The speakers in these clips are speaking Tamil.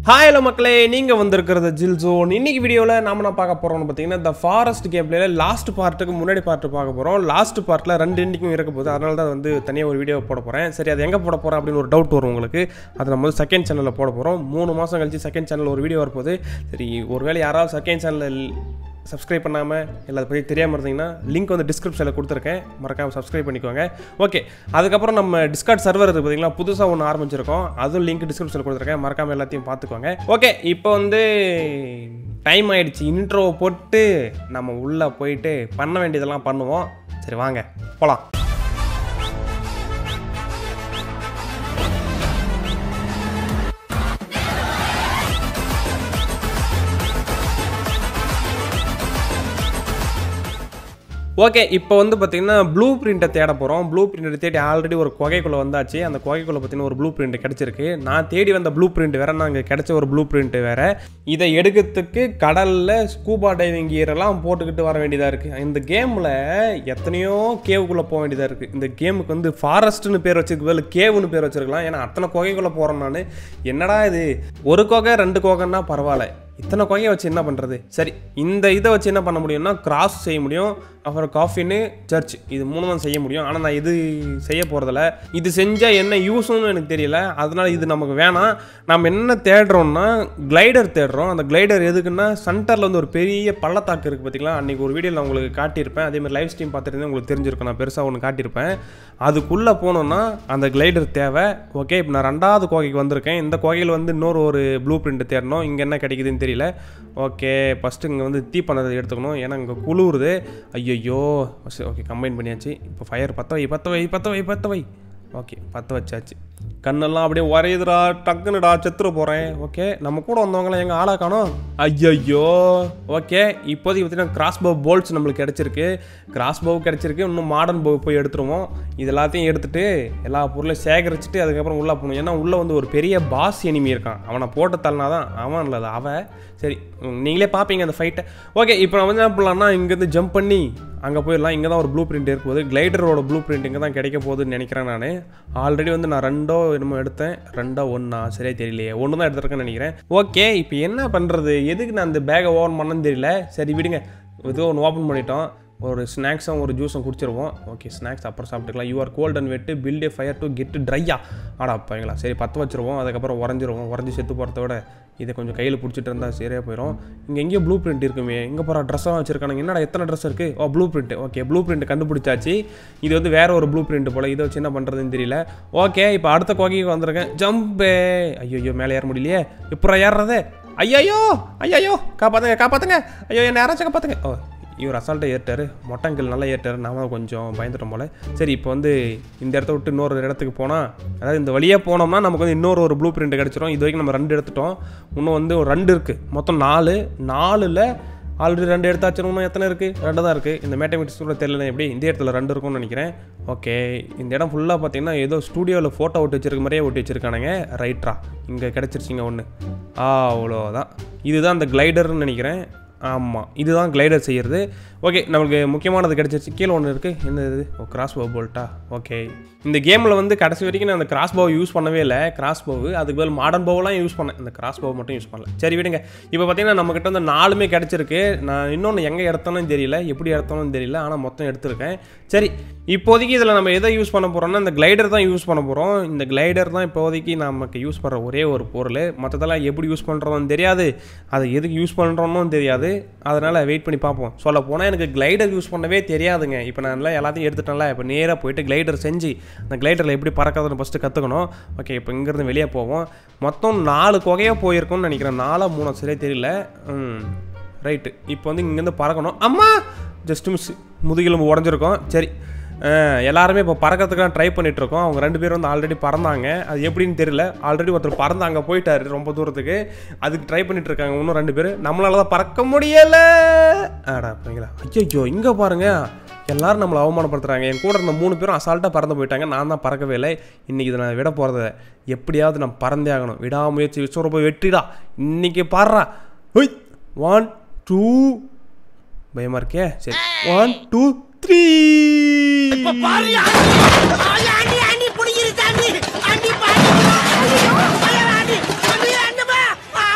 ஹாய் ஹலோ மக்களே நீங்கள் வந்திருக்கிறது ஜில் ஜோன் இன்னைக்கு வீடியோவில் நாம நான் பார்க்க போகிறோம்னு பார்த்தீங்கன்னா இந்த ஃபாரஸ்ட் கேம் பிளேல லாஸ்ட் பார்ட்டுக்கு முன்னாடி பார்ட்டு பார்க்க போகிறோம் லாஸ்ட் பார்ட்டில் ரெண்டு எண்டிக்கும் இருக்க போகுது அதனால தான் வந்து தனியாக ஒரு வீடியோ போட போகிறேன் சரி அது எங்கே போட போகிறேன் அப்படின்னு ஒரு டவுட் வரும் உங்களுக்கு அது நம்ம வந்து செகண்ட் சேனலில் போட போகிறோம் மூணு மாதம் கழிச்சு செகண்ட் சேனல் ஒரு வீடியோ வரப்போகுது சரி ஒருவேளை யாராவது செகண்ட் சேனலில் சப்ஸ்கிரைப் பண்ணாமல் இல்லை அதை பற்றி தெரியாமல் இருந்தீங்கன்னா லிங்க் வந்து டிஸ்கிரிப்ஷனில் கொடுத்துருக்கேன் மறக்காமல் சப்ஸ்கிரைப் பண்ணிக்கோங்க ஓகே அதுக்கப்புறம் நம்ம டிஸ்கார்ட் சர்வர் இருக்குது பார்த்தீங்களா புதுசாக ஒன்று ஆரம்பிச்சிருக்கோம் அதுவும் லிங்க் டிஸ்கிரிப்ஷனில் கொடுத்துருக்கேன் மறக்காமல் எல்லாத்தையும் பார்த்துக்கோங்க ஓகே இப்போ வந்து டைம் ஆயிடுச்சு இன்ட்ரோ போட்டு நம்ம உள்ளே போயிட்டு பண்ண வேண்டியதெல்லாம் பண்ணுவோம் சரி வாங்க போகலாம் ஓகே இப்போ வந்து பார்த்தீங்கன்னா ப்ளூ பிரிண்ட்டை தேட போகிறோம் ப்ளூ பிரிண்ட்டை தேடி ஆல்ரெடி ஒரு குகைக்குள்ளே வந்தாச்சு அந்த குகைக்குள்ளே பார்த்தீங்கன்னா ஒரு ப்ளூ பிரிண்ட் கிடச்சிருக்கு நான் தேடி வந்த ப்ளூ பிரிண்ட் வேற நாங்கள் கிடைச்ச ஒரு ப்ளூ பிரிண்ட் வேற இதை எடுக்கிறதுக்கு கடலில் ஸ்கூபா டைவிங் கியரெல்லாம் போட்டுக்கிட்டு வர வேண்டியதாக இருக்குது இந்த கேமில் எத்தனையோ கேவுக்குள்ளே போக வேண்டியதாக இருக்குது இந்த கேமுக்கு வந்து ஃபாரஸ்ட்னு பேர் வச்சிருக்க பதில் கேவுன்னு பேர் வச்சிருக்கலாம் ஏன்னா அத்தனை குகைக்குள்ளே போகிறோம் நான் என்னடா இது ஒரு குகை ரெண்டு குகைன்னா பரவாயில்ல இத்தனை குகையை வச்சு என்ன பண்ணுறது சரி இந்த இதை வச்சு என்ன பண்ண முடியும்னா கிராஸ் செய்ய முடியும் அப்புறம் காஃபின்னு சர்ச் இது மூணு தான் செய்ய முடியும் ஆனால் நான் இது செய்ய போகிறதில்ல இது செஞ்சால் என்ன யூஸ்னு எனக்கு தெரியல அதனால இது நமக்கு வேணாம் நம்ம என்ன தேடுறோம்னா கிளைடர் தேடுறோம் அந்த கிளைடர் எதுக்குன்னா சென்டரில் வந்து ஒரு பெரிய பள்ளத்தாக்கு இருக்குது பார்த்தீங்களா அன்றைக்கி ஒரு வீடியோவில் உங்களுக்கு காட்டியிருப்பேன் அதே மாதிரி லைவ் ஸ்ட்ரீம் பார்த்துட்டு உங்களுக்கு தெரிஞ்சிருக்கும் நான் பெருசாக ஒன்று காட்டியிருப்பேன் அதுக்குள்ளே போனோன்னா அந்த கிளைடர் தேவை ஓகே இப்போ நான் ரெண்டாவது கோகைக்கு வந்திருக்கேன் இந்த கோகையில் வந்து இன்னொரு ஒரு ப்ளூ பிரிண்ட் தேடணும் இங்கே என்ன கிடைக்குதுன்னு தெரியல ஓகே ஃபஸ்ட்டு இங்கே வந்து தீ பண்ணதை எடுத்துக்கணும் ஏன்னா இங்கே குளிருது ஐயையோ சரி ஓகே கம்பைன் பண்ணியாச்சு இப்போ ஃபயர் பற்ற வை பற்ற வை பற்ற வை பற்ற வை ஓகே பற்ற வச்சாச்சு கண்ணெல்லாம் அப்படியே வரையுதுடா டக்குனுடா செத்துற போகிறேன் ஓகே நம்ம கூட வந்தவங்களாம் எங்கள் ஆளா காணோம் ஐயையோ ஓகே இப்போதைக்கு பார்த்தீங்கன்னா கிராஸ் பவ் போல்ட்ஸ் நம்மளுக்கு கிடச்சிருக்கு கிராஸ் பவ் கிடச்சிருக்கு இன்னும் மாடர்ன் பவ் போய் எடுத்துருவோம் இது எல்லாத்தையும் எடுத்துட்டு எல்லா பொருளையும் சேகரிச்சுட்டு அதுக்கப்புறம் உள்ளே போகணும் ஏன்னா உள்ளே வந்து ஒரு பெரிய பாஸ் எனிமி இருக்கான் அவனை போட்டு தள்ளினா தான் அவன் இல்லை அது அவன் சரி உம், நீங்களே பார்ப்பீங்க அந்த ஃபைட்டை ஓகே இப்போ நம்ம வந்து என்ன பண்ணலாம்னா இங்கேருந்து ஜம்ப் பண்ணி அங்கே போயிடலாம் இங்கே தான் ஒரு ப்ளூ பிரிண்ட் இருக்க போகுது கிளைடரோட ப்ளூ பிரிண்ட் இங்கே தான் கிடைக்க போகுதுன்னு நினைக்கிறேன் நான் ஆல்ரெடி வந்து நான் ரெண்டோ என்னமோ எடுத்தேன் ரெண்டோ ஒன்றா சரியா தெரியலையே ஒன்று தான் எடுத்திருக்கேன்னு நினைக்கிறேன் ஓகே இப்போ என்ன பண்ணுறது எதுக்கு நான் அந்த பேக்கை ஓப்பன் பண்ணேன்னு தெரியல சரி விடுங்க ஏதோ ஒன்று ஓப்பன் பண்ணிட்டோம் ஒரு ஸ்நாக்ஸும் ஒரு ஜூஸும் குடிச்சிருவோம் ஓகே ஸ்நாக்ஸ் அப்புறம் சாப்பிட்டுக்கலாம் you are cold and wet build a fire to get ட்ரையா ஆடா பையங்களா சரி பற்ற வச்சிருவோம் அதுக்கப்புறம் உறைஞ்சிருவோம் உறைஞ்சி செத்து போகிறத விட இதை கொஞ்சம் கையில் பிடிச்சிட்டு இருந்தால் சரியாக போயிடும் இங்கே எங்கேயோ ப்ளூ பிரிண்ட் இருக்குமே எங்கே போகிற ட்ரெஸ்ஸாக வச்சிருக்கானுங்க என்னடா எத்தனை ட்ரெஸ் இருக்குது oh blueprint okay blueprint கண்டுபிடிச்சாச்சு இது வந்து வேற ஒரு ப்ளூ பிரிண்ட் போல் இதை வச்சு என்ன பண்ணுறதுன்னு தெரியல ஓகே இப்போ அடுத்த கோகைக்கு வந்திருக்கேன் ஜம்பே ஐயோ மேலே ஏற முடியலையே இப்போ ஏறுறது ஐயையோ ஐயையோ காப்பாத்துங்க காப்பாத்துங்க ஐயோ என்ன யாராச்சும் காப்பாத்துங்க ஓ இவர் அசால்ட்டை ஏற்றாரு மொட்டங்கில் நல்லா ஏற்றாரு நாம கொஞ்சம் பயந்துட்டோம் போல சரி இப்போ வந்து இந்த இடத்த விட்டு இன்னொரு இடத்துக்கு போனால் அதாவது இந்த வழியாக போனோம்னா நமக்கு வந்து இன்னொரு ஒரு ப்ளூ பிரிண்ட் கிடச்சிரும் இது வரைக்கும் நம்ம ரெண்டு எடுத்துட்டோம் இன்னும் வந்து ஒரு ரெண்டு இருக்குது மொத்தம் நாலு நாலில் ஆல்ரெடி ரெண்டு எடுத்தாச்சு இன்னும் எத்தனை இருக்குது ரெண்டு தான் இருக்குது இந்த மேத்தமெட்டிக்ஸ் கூட தெரியல எப்படி இந்த இடத்துல ரெண்டு இருக்கும்னு நினைக்கிறேன் ஓகே இந்த இடம் ஃபுல்லாக பார்த்தீங்கன்னா ஏதோ ஸ்டூடியோவில் ஃபோட்டோ ஒட்டி வச்சிருக்க மாதிரியே ஒட்டி வச்சிருக்கானுங்க ரைட்ரா இங்கே கிடச்சிருச்சிங்க ஒன்று ஆ அவ்வளோதான் இதுதான் அந்த கிளைடர்னு நினைக்கிறேன் ஆமாம் இதுதான் கிளைடர் செய்கிறது ஓகே நம்மளுக்கு முக்கியமானது கிடச்சிருச்சு கீழே ஒன்று இருக்குது என்ன இது ஓ கிராஸ் பவ் போல்ட்டா ஓகே இந்த கேமில் வந்து கடைசி வரைக்கும் நான் அந்த கிராஸ் பவ் யூஸ் பண்ணவே இல்லை கிராஸ் பவ் அதுக்கு பதில் மாடர்ன் பவ்லாம் யூஸ் பண்ணேன் இந்த கிராஸ் பவ் மட்டும் யூஸ் பண்ணல சரி விடுங்க இப்போ பார்த்தீங்கன்னா நம்மக்கிட்ட வந்து நாலுமே கிடச்சிருக்கு நான் இன்னொன்று எங்கே எடுத்தோன்னு தெரியல எப்படி எடுத்தோன்னு தெரியல ஆனால் மொத்தம் எடுத்திருக்கேன் சரி இப்போதைக்கு இதில் நம்ம எதை யூஸ் பண்ண போகிறோம்னா இந்த கிளைடர் தான் யூஸ் பண்ண போகிறோம் இந்த கிளைடர் தான் இப்போதைக்கு நமக்கு யூஸ் பண்ணுற ஒரே ஒரு பொருள் மற்றதெல்லாம் எப்படி யூஸ் பண்ணுறோன்னு தெரியாது அதை எதுக்கு யூஸ் பண்ணுறோன்னு தெரியாது அதனால் வெயிட் பண்ணி பார்ப்போம் சொல்ல போனால் எனக்கு கிளைடர் யூஸ் பண்ணவே தெரியாதுங்க இப்போ நான் எல்லாம் எல்லாத்தையும் எடுத்துட்டேன்ல இப்போ நேராக போயிட்டு கிளைடர் செஞ்சு அந்த கிளைடரில் எப்படி பறக்கிறதுன்னு ஃபஸ்ட்டு கற்றுக்கணும் ஓகே இப்போ இங்கேருந்து வெளியே போவோம் மொத்தம் நாலு குகையாக போயிருக்கோம்னு நினைக்கிறேன் நாலா மூணா சரியா தெரியல ம் ரைட்டு இப்போ வந்து இங்கேருந்து பறக்கணும் அம்மா ஜஸ்ட் மிஸ் முதுகெலும்பு உடஞ்சிருக்கோம் சரி அஹ், எல்லாருமே இப்போ பறக்கிறதுக்காக ட்ரை பண்ணிட்டு இருக்கோம் அவங்க ரெண்டு பேரும் வந்து ஆல்ரெடி பறந்தாங்க அது எப்படின்னு தெரியல ஆல்ரெடி ஒருத்தர் பறந்து அங்கே போயிட்டாரு ரொம்ப தூரத்துக்கு அதுக்கு ட்ரை பண்ணிட்டு இருக்காங்க இன்னும் ரெண்டு பேர் நம்மளால தான் பறக்க முடியல ஆடா அப்படிங்களா ஐயோ இங்கே பாருங்க எல்லாரும் நம்மளை அவமானப்படுத்துறாங்க என் கூட இருந்த மூணு பேரும் அசால்ட்டாக பறந்து போயிட்டாங்க நான் தான் பறக்கவே இல்லை இன்னைக்கு இதை நான் விட போகிறத எப்படியாவது நான் பறந்தே ஆகணும் விடாமுயற்சி விஸ்வரூப வெற்றிடா இன்னைக்கு பாடுறா ஒய் ஒன் டூ பயமா இருக்கே சரி ஒன் டூ த்ரீ அண்ணி அண்ணி புடிங்கிருச்சு அண்ணி அண்ணி பாரு ஐயோ, ஐயோ, அண்ணி அண்ணி அண்ணப்பா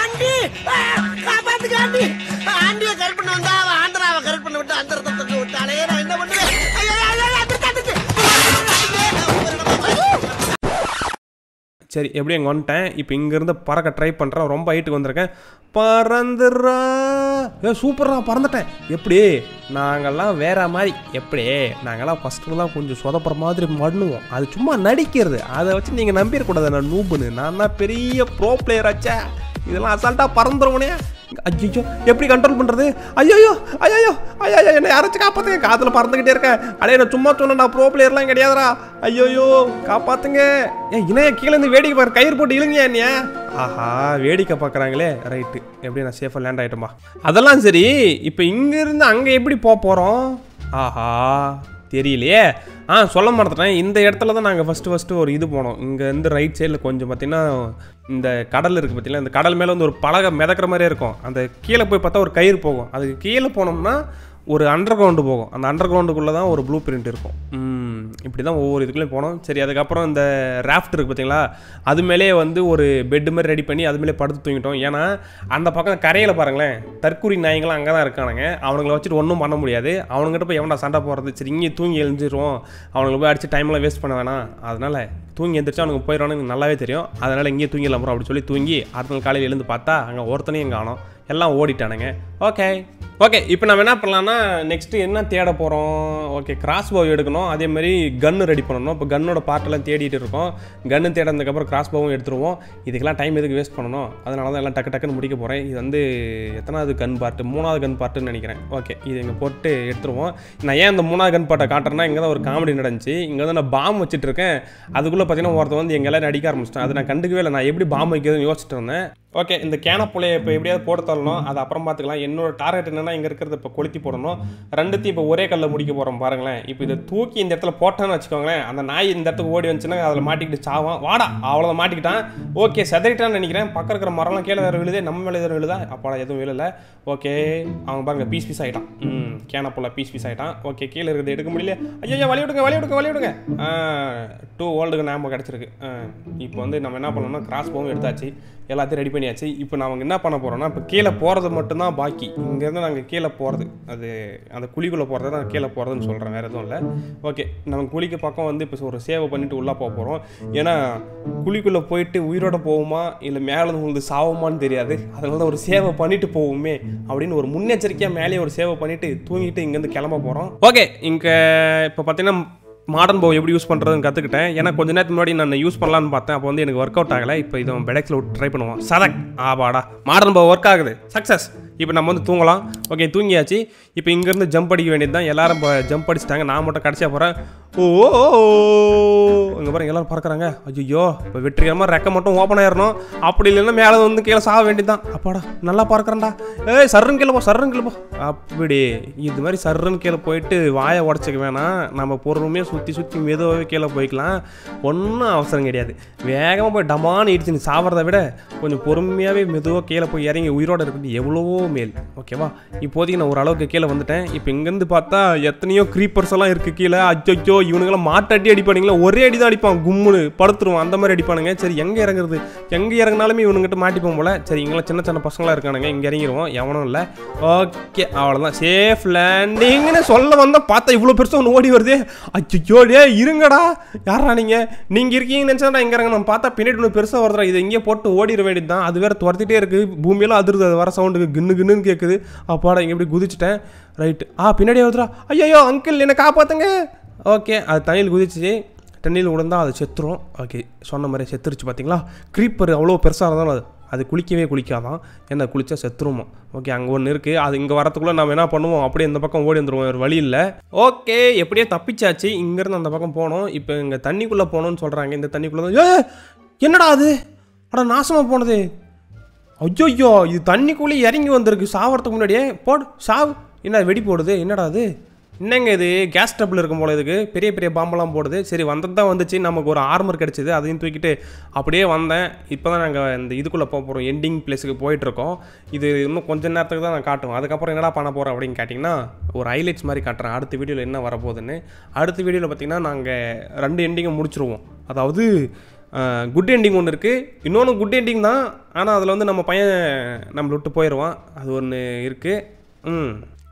சரி எப்படி இங்கே வந்துட்டேன் இப்போ இங்கேருந்து பறக்க ட்ரை பண்ணுறேன் ரொம்ப ஹைட்டுக்கு வந்திருக்கேன் பறந்துடுறா ஏ சூப்பரா பறந்துட்டேன் எப்படி நாங்கள்லாம் வேற மாதிரி எப்படி நாங்கள்லாம் ஃபஸ்ட்டுலாம் கொஞ்சம் சொதப்புற மாதிரி பண்ணுவோம் அது சும்மா நடிக்கிறது அதை வச்சு நீங்கள் நம்பிடக்கூடாது நான் நூபுன்னு நான் தான் பெரிய ப்ரோ பிளேயர் ஆச்சே இதெல்லாம் அசால்ட்டாக பறந்துருவனே ஐயோ எப்படி கண்ட்ரோல் பண்ணுறது ஐயோ ஐயோ ஐயோ என்ன யாராச்சும் காப்பாத்துங்க காத்துல பறந்துக்கிட்டே இருக்கேன் அடே நான் சும்மா சொன்னேன் நான் ப்ரோ பிளேயர்லாம் கிடையாதுடா ஐயோயோ காப்பாத்துங்க ஏன் இணைய கீழே இருந்து வேடிக்கை பாரு கயிறு போட்டு இழுங்க என்னைய ஆஹா வேடிக்கை பார்க்குறாங்களே ரைட்டு எப்படி நான் சேஃபாக லேண்ட் ஆகிட்டோமா அதெல்லாம் சரி இப்போ இங்கேருந்து அங்கே எப்படி போக போகிறோம் ஆஹா தெரியலையே ஆ சொல்ல மறந்துட்டேன் இந்த இடத்துல தான் நாங்கள் ஃபஸ்ட்டு ஃபஸ்ட்டு ஒரு இது போனோம் இங்கே இருந்து ரைட் சைடில் கொஞ்சம் பார்த்தீங்கன்னா இந்த கடல் இருக்குது பார்த்தீங்களா இந்த கடல் மேலே வந்து ஒரு பலகை மிதக்கிற மாதிரியே இருக்கும் அந்த கீழே போய் பார்த்தா ஒரு கயிறு போகும் அதுக்கு கீழே போனோம்னா ஒரு அண்டர் கிரவுண்டு போகும் அந்த அண்டர் கிரவுண்டுக்குள்ளே தான் ஒரு ப்ளூ பிரிண்ட் இருக்கும் ம், இப்படி தான் ஒவ்வொரு இதுக்குள்ளேயும் போனோம் சரி அதுக்கப்புறம் இந்த ராஃப்ட் இருக்குது பார்த்தீங்களா அது மேலேயே வந்து ஒரு பெட் மாதிரி ரெடி பண்ணி அது மேலே படுத்து தூங்கிட்டோம் ஏன்னா அந்த பக்கம் கரையில் பாருங்களேன் தற்கூரி நாய்ங்களாம் அங்கே தான் இருக்கானுங்க அவனுங்களை வச்சுட்டு ஒன்றும் பண்ண முடியாது அவனுங்கிட்ட போய் எவன்டா சண்டை போடுறது சரி இங்கே தூங்கி எழுந்திருவோம் அவனுங்களை போய் அடிச்சு டைம்லாம் வேஸ்ட் பண்ண வேணாம் அதனால் தூங்கி எந்திரிச்சு அவனுக்கு போயிடுவானு எனக்கு நல்லாவே தெரியும் அதனால் இங்கேயே தூங்கிடலாம் bro அப்படி சொல்லி தூங்கி அடுத்த நாள் காலையில் எழுந்து பார்த்தா அங்கே ஒருத்தனையும் காணோம் எல்லாம் ஓடிட்டானுங்க ஓகே ஓகே இப்போ நம்ம என்ன பண்ணலாம்னா நெக்ஸ்ட்டு என்ன தேட போகிறோம் ஓகே கிராஸ் பவ் எடுக்கணும் அதே மாதிரி கன்று ரெடி பண்ணணும் இப்போ கன்னோட பார்ட்டெல்லாம் தேடிட்டு இருக்கோம் கன்று தேடினதுக்கப்புறம் கிராஸ் பவும் எடுத்துருவோம் இதுக்கெல்லாம் டைம் எதுக்கு வேஸ்ட் பண்ணணும் அதனால தான் எல்லாம் டக்கு டக்குன்னு முடிக்க போகிறேன் இது வந்து எத்தனாவது கன் பார்ட்டு மூணாவது கன் பார்ட்டுன்னு நினைக்கிறேன் ஓகே இது இங்கே போட்டு எடுத்துருவோம் நான் ஏன் இந்த மூணாவது கன் பார்ட்டை காட்டுறேன்னா இங்கே தான் ஒரு காமெடி நடந்துச்சு இங்கே வந்து நான் பாம் வச்சுட்டு இருக்கேன் அதுக்குள்ளே பார்த்தீங்கன்னா ஒருத்தன் வந்து எங்க எல்லாரும் அடிக்க ஆரம்பிச்சிட்டேன் அதை நான் கண்டுக்கவே இல்லை நான் எப்படி பாம் வைக்கிறதுன்னு யோசிச்சுட்டு இருந்தேன் ஓகே இந்த கேனப்புலையை இப்போ எப்படியாவது போட்டு தரணும் அது அப்புறம் பார்த்துக்கலாம் என்னோட டார்கெட் என்னன்னா இங்கே இருக்கிறத இப்போ கொளுத்தி போடணும் ரெண்டுத்தையும் இப்போ ஒரே கல்லில் முடிக்க போகிறோம் பாருங்களேன் இப்போ இதை தூக்கி இந்த இடத்துல போட்டோன்னு வச்சுக்கோங்களேன் அந்த நாய் இந்த இடத்துக்கு ஓடி வந்துச்சுன்னா அதில் மாட்டிக்கிட்டு சாவான் வாடா அவ்வளோதான் மாட்டிக்கிட்டான் ஓகே செதறிட்டான்னு நினைக்கிறேன் பக்கம் இருக்கிற மரம்லாம் கீழே வேறு விழுதே நம்ம மேலே எதுவும் விழுதா அப்போ எதுவும் விழல ஓகே அவங்க பாருங்க பீஸ் பீஸ் ஆகிட்டான் ம் கேனப்புல பீஸ் பீஸ் ஆகிட்டான் ஓகே கீழே இருக்கிறது எடுக்க முடியல ஐயோ வழி விடுங்க வழி விடுங்க வழி விடுங்க டூ ஓல்டுக்கு ஞாபகம் கிடச்சிருக்கு இப்போ வந்து நம்ம என்ன பண்ணோம்னா கிராஸ் போவும் எடுத்தாச்சு எல்லாத்தையும் ரெடி பண்ணியாச்சு இப்போ நாங்கள் என்ன பண்ண போகிறோம்னா இப்போ கீழே போகிறது மட்டும்தான் பாக்கி இங்கேருந்து நாங்கள் கீழே போகிறது அது அந்த குழிக்குள்ளே போகிறது தான் கீழே போகிறதுன்னு சொல்கிறேன் வேறு எதுவும் இல்லை ஓகே நம்ம குழிக்கு பக்கம் வந்து இப்போ ஒரு சேவை பண்ணிட்டு உள்ளே போக போகிறோம் ஏன்னா குழிக்குள்ளே போயிட்டு உயிரோட போவோமா இல்லை மேலே உங்களுக்கு சாவோமான்னு தெரியாது அதனால தான் ஒரு சேவை பண்ணிட்டு போவோமே அப்படின்னு ஒரு முன்னெச்சரிக்கையாக மேலேயே ஒரு சேவை பண்ணிட்டு தூங்கிட்டு இங்கேருந்து கிளம்ப போகிறோம் ஓகே இங்கே இப்போ பார்த்தீங்கன்னா மாடர்ன் போ எப்படி யூஸ் பண்ணுறதுன்னு கற்றுக்கிட்டேன் ஏன்னா கொஞ்ச நேரத்துக்கு முன்னாடி நான் யூஸ் பண்ணலான்னு பார்த்தேன் அப்போ வந்து எனக்கு ஒர்க் அவுட் ஆகலை இப்போ இதை பெடெக்ஸில் விட்டு ட்ரை பண்ணுவோம் சதக் ஆபாடா மாடர்ன் போ ஒர்க் ஆகுது சக்ஸஸ் இப்போ நம்ம வந்து தூங்கலாம் ஓகே தூங்கியாச்சு இப்போ இங்கேருந்து ஜம்ப் அடிக்க வேண்டியது தான் எல்லாரும் இப்போ ஜம்ப் அடிச்சிட்டாங்க நான் மட்டும் கடைசியாக போகிறேன் ஓ இங்கே பாருங்க எல்லாரும் பறக்குறாங்க ஐயோ இப்போ வெற்றிகரமாக ரெக்க மட்டும் ஓப்பன் ஆயிடணும் அப்படி இல்லைன்னா மேலே வந்து கீழே சாக வேண்டியது தான் அப்பாடா நல்லா பறக்கிறேன்டா ஏய் சர்ருன்னு கீழே போ சர்ருன்னு கீழே போ அப்படி இது மாதிரி சர்ருன்னு கீழே போயிட்டு வாயை உடச்சிக்க வேணாம் நம்ம பொறுமையாக சுற்றி சுற்றி மெதுவாகவே கீழே போய்க்கலாம் ஒன்றும் அவசரம் கிடையாது வேகமாக போய் டமான்னு இடிச்சு நீ சாவறதை விட கொஞ்சம் பொறுமையாகவே மெதுவாக கீழே போய் இறங்கி உயிரோட இருக்கிறது எவ்வளவோ மேல் ஓகேவா இப்போதைக்கு நான் ஓரளவுக்கு கீழே வந்துட்டேன் இப்போ இங்கேருந்து பார்த்தா எத்தனையோ க்ரீப்பர்ஸ் எல்லாம் இருக்குது கீழே அச்சோ இவனுங்களாம் மாட்டடி அடிப்பானுங்களா ஒரே அடி தான் அடிப்பான் கும்முன்னு படுத்துருவான் அந்த மாதிரி அடிப்பானுங்க சரி எங்கே இறங்குறது எங்கே இறங்கினாலுமே இவனுங்கிட்ட மாட்டிப்போம் போல சரி இங்கெல்லாம் சின்ன சின்ன பசங்களாக இருக்கானுங்க இங்கே இறங்கிடுவோம் எவனும் இல்லை ஓகே அவ்வளோதான் சேஃப் லேண்டிங்னு சொல்ல வந்தால் பார்த்தா இவ்வளோ பெருசாக ஒன்று ஓடி வருது அச்சோ டே இருங்கடா யாரா நீங்கள் நீங்கள் இருக்கீங்கன்னு நினச்சா நான் இங்கே இறங்கணும் பார்த்தா பின்னாடி ஒன்று பெருசாக வருதுடா இதை இங்கேயே போட்டு ஓடிட வேண்டியது தான் அது வேறு துரத்திட்டே இருக்குது பூமியெல்லாம் அதிருது அது வர சவுண்டுக்கு கின்னு கின்னுன்னு கேட்குது அப்பாடா இங்கே இப்படி குதிச்சிட்டேன் ரைட்டு ஆ பின்னாடி வருதுடா ஐயோ அங்கிள் என்னை காப்பாற்றுங்க ஓகே அது தண்ணியில் குதிச்சு தண்ணியில் விழுந்தா அது செத்துரும் ஓகே சொன்ன மாதிரி செத்துருச்சு பார்த்தீங்களா க்ரீப்பர் அவ்வளோ பெருசாக இருந்தாலும் அது அது குளிக்கவே குளிக்காதான் என்ன குளிச்சா செத்துருமா ஓகே அங்கே ஒன்று இருக்குது அது இங்கே வரத்துக்குள்ளே நம்ம என்ன பண்ணுவோம் அப்படியே இந்த பக்கம் ஓடி வந்துருவோம் ஒரு வழி இல்லை ஓகே எப்படியோ தப்பிச்சாச்சு இங்கேருந்து அந்த பக்கம் போனோம் இப்போ இங்கே தண்ணிக்குள்ளே போகணும்னு சொல்கிறாங்க இந்த தண்ணிக்குள்ளே தான் ஏ என்னடா அது அட நாசமாக போனது ஐயோ இது தண்ணிக்குள்ளே இறங்கி வந்திருக்கு சாவறதுக்கு முன்னாடியே போடு சாவு என்ன வெடி போடுது என்னடா அது என்னங்க இது கேஸ் டபுள் இருக்கும் போல இதுக்கு பெரிய பெரிய பாம்பெல்லாம் போடுது சரி வந்தது தான் வந்துச்சு நமக்கு ஒரு ஆர்மர் கிடச்சிது அதையும் தூக்கிட்டு அப்படியே வந்தேன் இப்போ தான் நாங்கள் இந்த இதுக்குள்ளே போக போகிறோம் எண்டிங் பிளேஸுக்கு போயிட்டுருக்கோம் இது இன்னும் கொஞ்ச நேரத்துக்கு தான் நான் காட்டுவேன் அதுக்கப்புறம் என்னடா பண்ண போகிறோம் அப்படின்னு கேட்டிங்கன்னா ஒரு ஹைலைட்ஸ் மாதிரி காட்டுறேன் அடுத்த வீடியோவில் என்ன வரப்போகுதுன்னு அடுத்த வீடியோவில் பார்த்தீங்கன்னா நாங்கள் ரெண்டு எண்டிங்கை முடிச்சிருவோம் அதாவது குட் எண்டிங் ஒன்று இருக்குது இன்னொன்று குட் எண்டிங் தான் ஆனால் அதில் வந்து நம்ம பையன் நம்மளை விட்டு போயிடுவான் அது ஒன்று இருக்குது ம்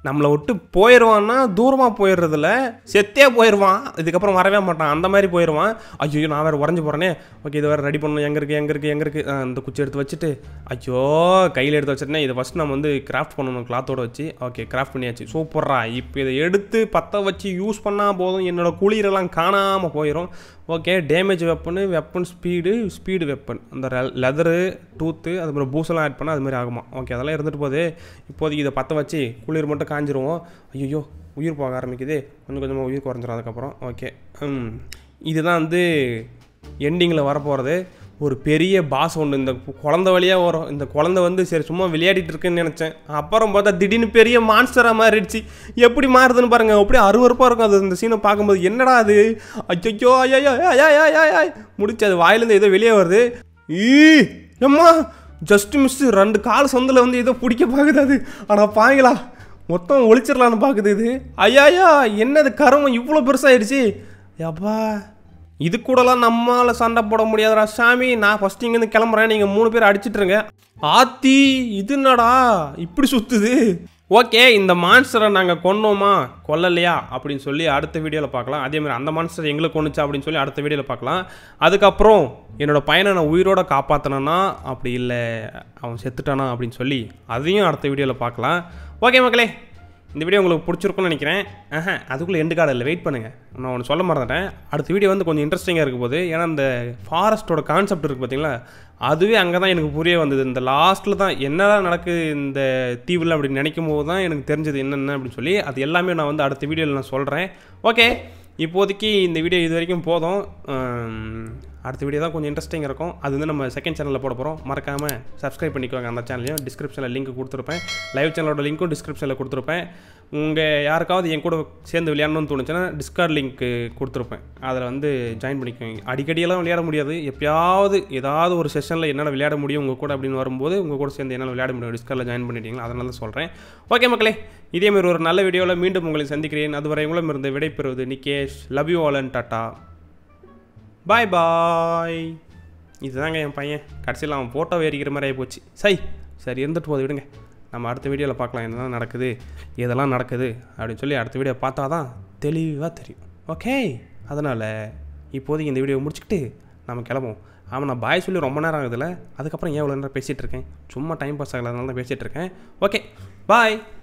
நம்மளை விட்டு போயிடுவான்னா தூரமாக போயிடுறதில்ல செத்தே போயிடுவான் இதுக்கப்புறம் வரவே மாட்டான் அந்த மாதிரி போயிடுவான் ஐயோ நான் வேறு உடஞ்சி போகிறேனே ஓகே இது வேறு ரெடி பண்ணணும் எங்கே இருக்குது எங்கே இருக்குது எங்கே இருக்குது இந்த குச்சி எடுத்து வச்சுட்டு ஐயோ கையில் எடுத்து வச்சுட்டேன் இதை ஃபஸ்ட் நம்ம வந்து கிராஃப்ட் பண்ணணும் கிளாத்தோட வச்சு ஓகே கிராஃப்ட் பண்ணியாச்சு சூப்பர்ரா இப்போ இதை எடுத்து பற்ற வச்சு யூஸ் பண்ணால் போதும் என்னோடய குளிரெல்லாம் காணாமல் போயிடும் okay damage weapon weapon speed speed weapon அந்த லெதரு டூத்து அது மாதிரி பூசெல்லாம் ஆட் பண்ணால் அது மாதிரி ஆகுமா ஓகே அதெல்லாம் இருந்துட்டு போகுது இப்போதைக்கு இதை பற்ற வச்சு குளிர் மட்டும் காஞ்சிருவோம் ஐயோ உயிர் போக ஆரம்பிக்குது கொஞ்சம் கொஞ்சமாக உயிர் குறைஞ்சிரும் அதுக்கப்புறம் ஓகே ம் இதுதான் வந்து எண்டிங்கில் வரப்போகிறது ஒரு பெரிய பாஸ் ஒன்று இந்த குழந்த வழியாக வரும் இந்த குழந்த வந்து சரி சும்மா விளையாடிட்டு இருக்குன்னு நினச்சேன் அப்புறம் பார்த்தா திடீர்னு பெரிய மான்ஸ்டராக மாறிடுச்சு எப்படி மாறுதுன்னு பாருங்கள் அப்படியே அருவருப்பாக இருக்கும் அது இந்த சீனை பார்க்கும்போது என்னடா அது அச்சோ ஐயோ ஐயா முடிச்சு அது வாயிலேருந்து ஏதோ வெளியே வருது ஈ எம்மா ஜஸ்ட் மிஸ் ரெண்டு கால் சொந்தில் வந்து ஏதோ பிடிக்க பார்க்குது அது ஆனால் பாங்களா மொத்தம் ஒழிச்சிடலான்னு பார்க்குது இது ஐயாயா என்னது கருமம் இவ்வளோ பெருசாகிடுச்சு யப்பா இது கூடலாம் நம்மளால் சண்டை போட முடியாதுடா சாமி நான் ஃபஸ்ட்டு இங்கேருந்து கிளம்புறேன் நீங்கள் மூணு பேர் அடிச்சிட்ருங்க ஆத்தி இது என்னடா இப்படி சுற்றுது ஓகே இந்த மான்ஸ்டரை நாங்கள் கொன்னோமா கொல்லலையா அப்படின்னு சொல்லி அடுத்த வீடியோவில் பார்க்கலாம் அதே மாதிரி அந்த மான்ஸ்டர் எங்களுக்கு கொண்டுச்சா அப்படின்னு சொல்லி அடுத்த வீடியோவில் பார்க்கலாம் அதுக்கப்புறம் என்னோடய பையனை நான் உயிரோட காப்பாற்றினா அப்படி இல்லை அவன் செத்துட்டானா அப்படின்னு சொல்லி அதையும் அடுத்த வீடியோவில் பார்க்கலாம் ஓகே மக்களே இந்த வீடியோ உங்களுக்கு பிடிச்சிருக்கும்னு நினைக்கிறேன் ஆஹா அதுக்குள்ளே எண்டு கார்டு இல்லை வெயிட் பண்ணுங்கள் நான் ஒன்று சொல்ல மறந்துட்டேன் அடுத்த வீடியோ வந்து கொஞ்சம் இன்ட்ரெஸ்டிங்காக இருக்க போது ஏன்னா இந்த ஃபாரஸ்ட்டோட கான்செப்ட் இருக்குது பார்த்தீங்களா அதுவே அங்கே தான் எனக்கு புரிய வந்தது இந்த லாஸ்ட்டில் தான் என்னதான் நடக்குது இந்த தீவில் அப்படின்னு நினைக்கும் போது தான் எனக்கு தெரிஞ்சது என்னென்ன அப்படின்னு சொல்லி அது எல்லாமே நான் வந்து அடுத்த வீடியோவில் நான் சொல்கிறேன் ஓகே இப்போதைக்கு இந்த வீடியோ இது வரைக்கும் போதும் அடுத்த வீடியோ தான் கொஞ்சம் இன்ட்ரெஸ்டிங் இருக்கும் அது வந்து நம்ம செகண்ட் சேனலில் போட போகிறோம் மறக்காமல் சப்ஸ்கிரைப் பண்ணிக்கோங்க அந்த சேனலையும் டிஸ்கிரிப்ஷனில் லிங்க் கொடுத்துருப்பேன் லைவ் சேனலோட லிங்க்கும் டிஸ்கிரிப்ஷனில் கொடுத்துருப்பேன் உங்கள் யாருக்காவது என் கூட சேர்ந்து விளையாடணும்னு தோணுச்சுன்னா டிஸ்கார்ட் லிங்க் கொடுத்துருப்பேன் அதில் வந்து ஜாயின் பண்ணிக்கோங்க அடிக்கடியெல்லாம் விளையாட முடியாது எப்பயாவது ஏதாவது ஒரு செஷனில் என்னால் விளையாட முடியும் உங்கள் கூட அப்படின்னு வரும்போது உங்கள் கூட சேர்ந்து என்னால் விளையாட முடியும் டிஸ்கார்டில் ஜாயின் பண்ணிட்டீங்களா அதனால தான் சொல்கிறேன் ஓகே மக்களே இதேமாதிரி ஒரு நல்ல வீடியோவில் மீண்டும் உங்களை சந்திக்கிறேன் அதுவரை உங்களும் இருந்து விடைபெறுவது Nikesh love you all and tata bye bye இதுதாங்க என் பையன் கடைசியில் அவன் ஃபோட்டோ எரிக்கிற மாதிரி ஆகி போச்சு சை சரி இருந்துட்டு போது விடுங்க நம்ம அடுத்த வீடியோவில் பார்க்கலாம் என்னெல்லாம் நடக்குது எதெல்லாம் நடக்குது அப்படின்னு சொல்லி அடுத்த வீடியோ பார்த்தா தான் தெளிவாக தெரியும் ஓகே அதனால் இப்போதைக்கு இந்த வீடியோ முடிச்சுக்கிட்டு நம்ம கிளம்புவோம் ஆமாம் நான் பாய் சொல்லி ரொம்ப நேரம் ஆகுதுல்ல அதுக்கப்புறம் ஏன் இவ்வளோ நேரம் பேசிகிட்டு இருக்கேன் சும்மா டைம் பாஸ் ஆகல அதனால தான் பேசிகிட்டு இருக்கேன் ஓகே பாய்